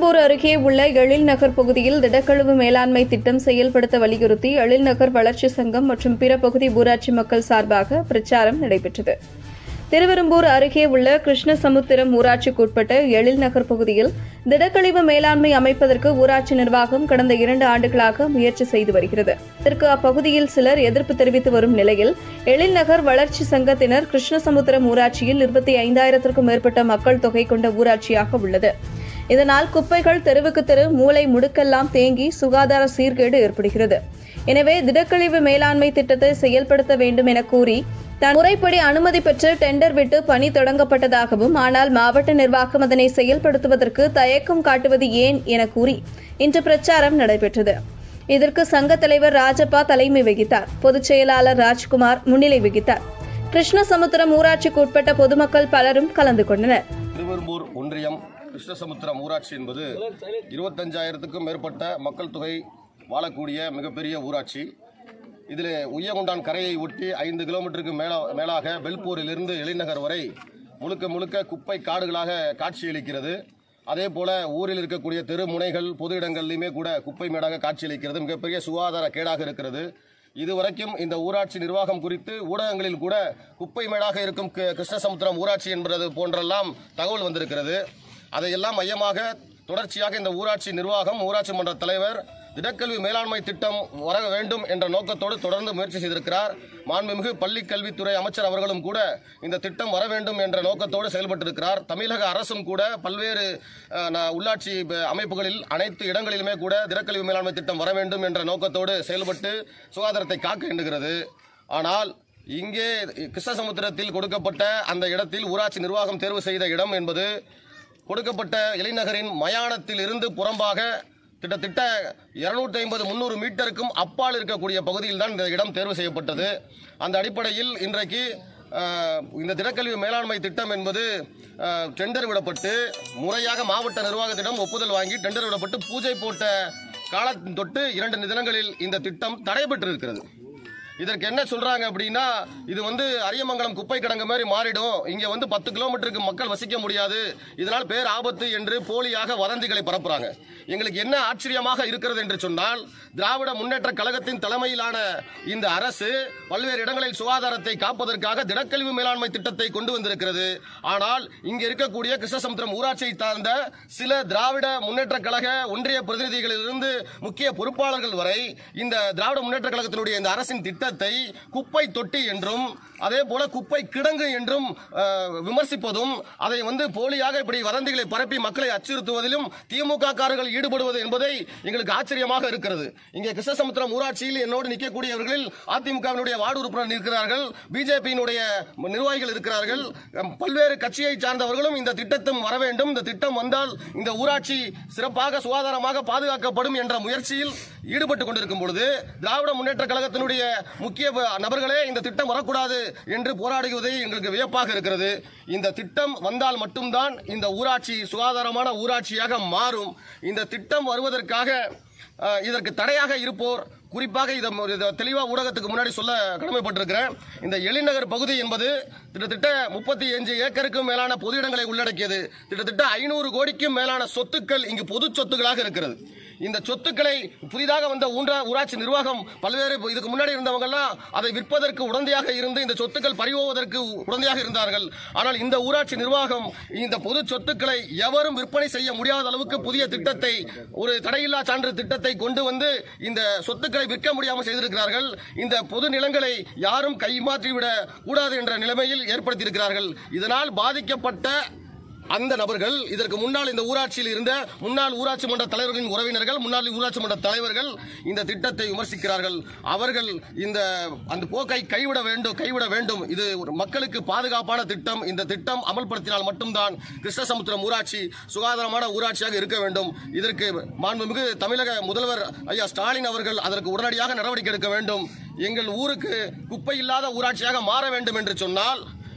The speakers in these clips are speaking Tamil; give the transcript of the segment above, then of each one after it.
திருவெரும்பூர் அருகே உள்ள எழில் நகர் பகுதியில் திடக்கழிவு மேலாண்மை திட்டம் செயல்படுத்த வலியுறுத்தி எழில் நகர் வளர்ச்சி சங்கம் மற்றும் பிற பகுதி ஊராட்சி மக்கள் சார்பாக பிரச்சாரம் நடைபெற்றது திருவெரும்பூர் அருகே உள்ள கிருஷ்ணசமுத்திரம் ஊராட்சிக்குட்பட்ட எழில் நகர் பகுதியில் திடக்கழிவு மேலாண்மை அமைப்பதற்கு ஊராட்சி நிர்வாகம் கடந்த இரண்டு ஆண்டுகளாக முயற்சி செய்து வருகிறது இதற்கு அப்பகுதியில் சிலர் எதிர்ப்பு தெரிவித்து வரும் நிலையில் எழில் நகர் வளர்ச்சி சங்கத்தினர் கிருஷ்ணசமுத்திரம் ஊராட்சியில் இருபத்தி ஐந்தாயிரத்திற்கும் மேற்பட்ட மக்கள் தொகை கொண்ட ஊராட்சியாக உள்ளது இதனால் குப்பைகள் தெருவுக்கு தெரு மூளை முடுக்கெல்லாம் தேங்கி சுகாதார சீர்கேடு ஏற்படுகிறது எனவே திடக்கழிவு மேலாண்மை திட்டத்தை செயல்படுத்த வேண்டும் என கூறி தான் முறைப்படி அனுமதி பெற்று டெண்டர் விட்டு பணி தொடங்கப்பட்டதாகவும் ஆனால் மாவட்ட நிர்வாகம் அதனை செயல்படுத்துவதற்கு தயக்கம் காட்டுவது ஏன் என கூறி இன்று பிரச்சாரம் நடைபெற்றது இதற்கு சங்க தலைவர் ராஜப்பா தலைமை வகித்தார் பொதுச் செயலாளர் ராஜ்குமார் முன்னிலை வகித்தார் கிருஷ்ணசமுத்திரம் ஊராட்சிக்கு உட்பட்ட பொதுமக்கள் பலரும் கலந்து கொண்டனர் திருவெரும்பூர் ஒன்றியம் கிருஷ்ணசமுத்திரம் ஊராட்சி என்பது இருபத்தஞ்சாயிரத்துக்கும் மேற்பட்ட மக்கள் தொகை வாழக்கூடிய மிகப்பெரிய ஊராட்சி இதில் உய்யகுண்டான் கரையை ஒட்டி ஐந்து கிலோமீட்டருக்கு மேலா மேலாக பெல்பூரிலிருந்து எழிநகர் வரை முழுக்க முழுக்க குப்பை காடுகளாக காட்சியளிக்கிறது அதே போல ஊரில் இருக்கக்கூடிய தெரு முனைகள் பொது இடங்கள்லையுமே கூட குப்பை மேடாக காட்சியளிக்கிறது மிகப்பெரிய சுகாதார கேடாக இருக்கிறது இதுவரைக்கும் இந்த ஊராட்சி நிர்வாகம் குறித்து ஊடகங்களில் கூட குப்பை மேடாக இருக்கும் கி- கிருஷ்ணசமுத்திரம் ஊராட்சி என்பது போன்றெல்லாம் தகவல் வந்திருக்கிறது அதையெல்லாம் மையமாக தொடர்ச்சியாக இந்த ஊராட்சி நிர்வாகம் ஊராட்சி மன்ற தலைவர் திடக்கல்வி மேலாண்மை திட்டம் வர வேண்டும் என்ற நோக்கத்தோடு தொடர்ந்து முயற்சி செய்திருக்கிறார் மாண்புமிகு பள்ளி கல்வித்துறை அமைச்சர் அவர்களும் கூட இந்த திட்டம் வர வேண்டும் என்ற நோக்கத்தோடு செயல்பட்டிருக்கிறார் தமிழக அரசும் கூட பல்வேறு அஹ், ந- உள்ளாட்சி ப- அமைப்புகளில் அனைத்து இடங்களிலுமே கூட திடக்கல்வி மேலாண்மை திட்டம் வர வேண்டும் என்ற நோக்கத்தோடு செயல்பட்டு சுகாதாரத்தை காக்க எண்ணுகிறது ஆனால் இங்கே கிருஷ்ணசமுத்திரத்தில் கொடுக்கப்பட்ட அந்த இடத்தில் ஊராட்சி நிர்வாகம் தேர்வு செய்த இடம் என்பது கொடுக்கப்பட்ட இளைநகரின் மயானத்தில் இருந்து புறம்பாக கிட்டத்தட்ட இருநூற்றி ஐம்பது முந்நூறு மீட்டருக்கும் அப்பால் இருக்கக்கூடிய பகுதியில் தான் இந்த இடம் தேர்வு செய்யப்பட்டது அந்த அடிப்படையில் இன்றைக்கு அஹ், இந்த திடக்கல்வி மேலாண்மை திட்டம் என்பது அஹ், டெண்டர் விடப்பட்டு முறையாக மாவட்ட நிர்வாகத்திடம் ஒப்புதல் வாங்கி டெண்டர் விடப்பட்டு பூஜை போட்ட காலத்தின் தொட்டு இரண்டு தினங்களில் இந்த திட்டம் தடைபெற்றிருக்கிறது இதற்கு என்ன சொல்றாங்க அப்படின்னா இது வந்து அரியமங்கலம் குப்பை கிடங்கு மாதிரி மாறிடும் இங்க வந்து பத்து கிலோமீட்டருக்கு மக்கள் வசிக்க முடியாது இதனால் பேர் ஆபத்து என்று போலியாக வதந்திகளை பரப்புறாங்க எங்களுக்கு என்ன ஆச்சரியமாக இருக்கிறது என்று சொன்னால் திராவிட முன்னேற்ற கழகத்தின் தலைமையிலான இந்த அரசு பல்வேறு இடங்களில் சுகாதாரத்தை காப்பதற்காக திடக்கழிவு மேலாண்மை திட்டத்தை கொண்டு வந்திருக்கிறது ஆனால் இங்க இருக்கக்கூடிய கிருஷ்ணசமுத்திரம் ஊராட்சியை சார்ந்த சில திராவிட முன்னேற்ற கழக ஒன்றிய பிரதிநிதிகளிலிருந்து முக்கிய பொறுப்பாளர்கள் வரை இந்த திராவிட முன்னேற்ற கழகத்தினுடைய இந்த அரசின் திட்டத்தை குப்பை தொட்டி என்றும் அதே போல குப்பை கிடங்கு என்றும் அஹ், விமர்சிப்பதும் அதை வந்து போலியாக இப்படி வதந்திகளை பரப்பி மக்களை அச்சுறுத்துவதிலும் திமுக காரர்கள் ஈடுபடுவது என்பதை எங்களுக்கு ஆச்சரியமாக இருக்கிறது இங்கே கிருஷ்ணசமுத்திரம் ஊராட்சியில் என்னோடு நிற்கக்கூடியவர்களில் அதிமுகவினுடைய வார்டு உறுப்பினர் இருக்கிறார்கள் பிஜேபியினுடைய நிர்வாகிகள் இருக்கிறார்கள் அம், பல்வேறு கட்சியை சார்ந்தவர்களும் இந்த திட்டத்தும் வர வேண்டும் இந்த திட்டம் வந்தால் இந்த ஊராட்சி சிறப்பாக சுகாதாரமாக பாதுகாக்கப்படும் என்ற முயற்சியில் ஈடுபட்டு கொண்டிருக்கும் பொழுது திராவிட முன்னேற்ற கழகத்தினுடைய முக்கிய ப- நபர்களே இந்த திட்டம் வரக்கூடாது என்று போராடுவதை எங்களுக்கு வியப்பாக இருக்கிறது இந்த திட்டம் வந்தால் மட்டும்தான் இந்த ஊராட்சி சுகாதாரமான ஊராட்சியாக மாறும் இந்த திட்டம் வருவதற்காக அஹ், இதற்கு தடையாக இருப்போர் குறிப்பாக இதை மு- இதை தெளிவா ஊடகத்துக்கு முன்னாடி சொல்ல கடமைப்பட்டிருக்கிறேன் இந்த எழிநகர் பகுதி என்பது கிட்டத்தட்ட முப்பத்தி அஞ்சு ஏக்கருக்கும் மேலான பொது இடங்களை உள்ளடக்கியது கிட்டத்தட்ட ஐநூறு கோடிக்கும் மேலான சொத்துக்கள் இங்கு பொது சொத்துக்களாக இருக்கிறது இந்த சொத்துக்களை புதிதாக வந்த ஊன்ற ஊராட்சி நிர்வாகம் பல்வேறு இதுக்கு முன்னாடி இருந்தவங்க எல்லாம் அதை விற்பதற்கு உடந்தையாக இருந்து இந்த சொத்துக்கள் பறிபோவதற்கு உடந்தையாக இருந்தார்கள் ஆனால் இந்த ஊராட்சி நிர்வாகம் இந்த பொது சொத்துக்களை எவரும் விற்பனை செய்ய முடியாத அளவுக்கு புதிய திட்டத்தை ஒரு தடையில்லா சான்று திட்டத்தை கொண்டு வந்து இந்த சொத்துக்களை விற்க முடியாமல் செய்திருக்கிறார்கள் இந்த பொது நிலங்களை யாரும் கைமாற்றிவிட கூடாது என்ற நிலைமையில் ஏற்படுத்தியிருக்கிறார்கள் இதனால் பாதிக்கப்பட்ட அந்த நபர்கள் இதற்கு முன்னால் இந்த ஊராட்சியில் இருந்த முன்னாள் ஊராட்சி மன்ற தலைவர்களின் உறவினர்கள் முன்னாள் ஊராட்சி மன்ற தலைவர்கள் இந்த திட்டத்தை விமர்சிக்கிறார்கள் அவர்கள் இந்த அந்த போக்கை கைவிட வேண்டும் கைவிட வேண்டும் இது ஒரு மக்களுக்கு பாதுகாப்பான திட்டம் இந்த திட்டம் அமல்படுத்தினால் மட்டும்தான் கிருஷ்ணசமுத்திரம் ஊராட்சி சுகாதாரமான ஊராட்சியாக இருக்க வேண்டும் இதற்கு மாண்புமிகு தமிழக முதல்வர் ஐயா ஸ்டாலின் அவர்கள் அதற்கு உடனடியாக நடவடிக்கை எடுக்க வேண்டும் எங்கள் ஊருக்கு குப்பை இல்லாத ஊராட்சியாக மாற வேண்டும் என்று சொன்னால்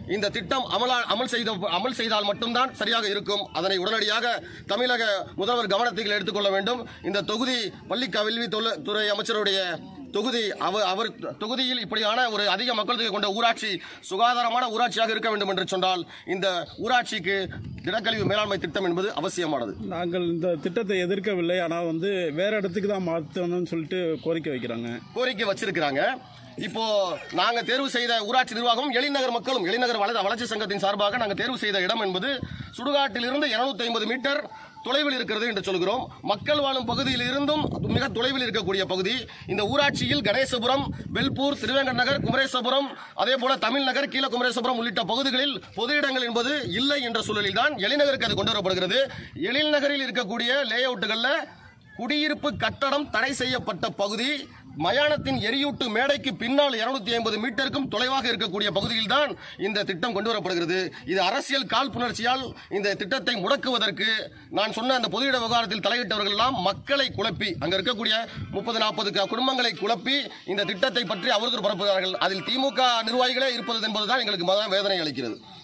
இந்த திட்டம் அமலா அமல் செய்த அமல் செய்தால் மட்டும்தான் சரியாக இருக்கும் அதனை உடனடியாக தமிழக முதல்வர் கவனத்தில் எடுத்துக்கொள்ள வேண்டும் இந்த தொகுதி பள்ளி கல்வி தொல- துறை அமைச்சருடைய தொகுதி அவர் அவர் தொகுதியில் இப்படியான ஒரு அதிக மக்கள் தொகை கொண்ட ஊராட்சி சுகாதாரமான ஊராட்சியாக இருக்க வேண்டும் என்று சொன்னால் இந்த ஊராட்சிக்கு திடக்கழிவு மேலாண்மை திட்டம் என்பது அவசியமானது நாங்கள் இந்த திட்டத்தை எதிர்க்கவில்லை ஆனால் வந்து வேற இடத்துக்கு தான் மாற்றணும்னு சொல்லிட்டு கோரிக்கை வைக்கிறாங்க கோரிக்கை வச்சிருக்கிறாங்க இப்போ நாங்க தேர்வு செய்த ஊராட்சி நிர்வாகம் எழில்நகர் மக்களும் எழில்நகர் வள- வளர்ச்சி சங்கத்தின் சார்பாக நாங்க தேர்வு செய்த இடம் என்பது சுடுகாட்டிலிருந்து 250 ஐம்பது மீட்டர் தொலைவில் இருக்கிறது என்று சொல்கிறோம் மக்கள் வாழும் பகுதியில் இருந்தும் மிக தொலைவில் இருக்கக்கூடிய பகுதி இந்த ஊராட்சியில் கணேசபுரம் வெல்பூர் திருவேங்கட் நகர் குமரேசபுரம் அதே போல தமிழ்நகர் கீழ குமரேசபுரம் உள்ளிட்ட பகுதிகளில் பொது இடங்கள் என்பது இல்லை என்ற சூழலில் தான் எழில்நகருக்கு அது கொண்டு வரப்படுகிறது எழில்நகரில் இருக்கக்கூடிய லே அவுட்டுகள்ல குடியிருப்பு கட்டடம் தடை செய்யப்பட்ட பகுதி மயானத்தின் எரியூட்டு மேடைக்கு பின்னால் 250 ஐம்பது மீட்டருக்கும் தொலைவாக இருக்கக்கூடிய பகுதியில் தான் இந்த திட்டம் கொண்டு வரப்படுகிறது இது அரசியல் காழ்ப்புணர்ச்சியால் இந்த திட்டத்தை முடக்குவதற்கு நான் சொன்ன அந்த பொது இட விவகாரத்தில் தலையிட்டவர்கள் எல்லாம் மக்களை குழப்பி அங்க இருக்கக்கூடிய முப்பது நாற்பது குடும்பங்களை குழப்பி இந்த திட்டத்தை பற்றி அவதூறு பரப்புகிறார்கள் அதில் திமுக நிர்வாகிகளே இருப்பது என்பதுதான் எங்களுக்கு மத வேதனை அளிக்கிறது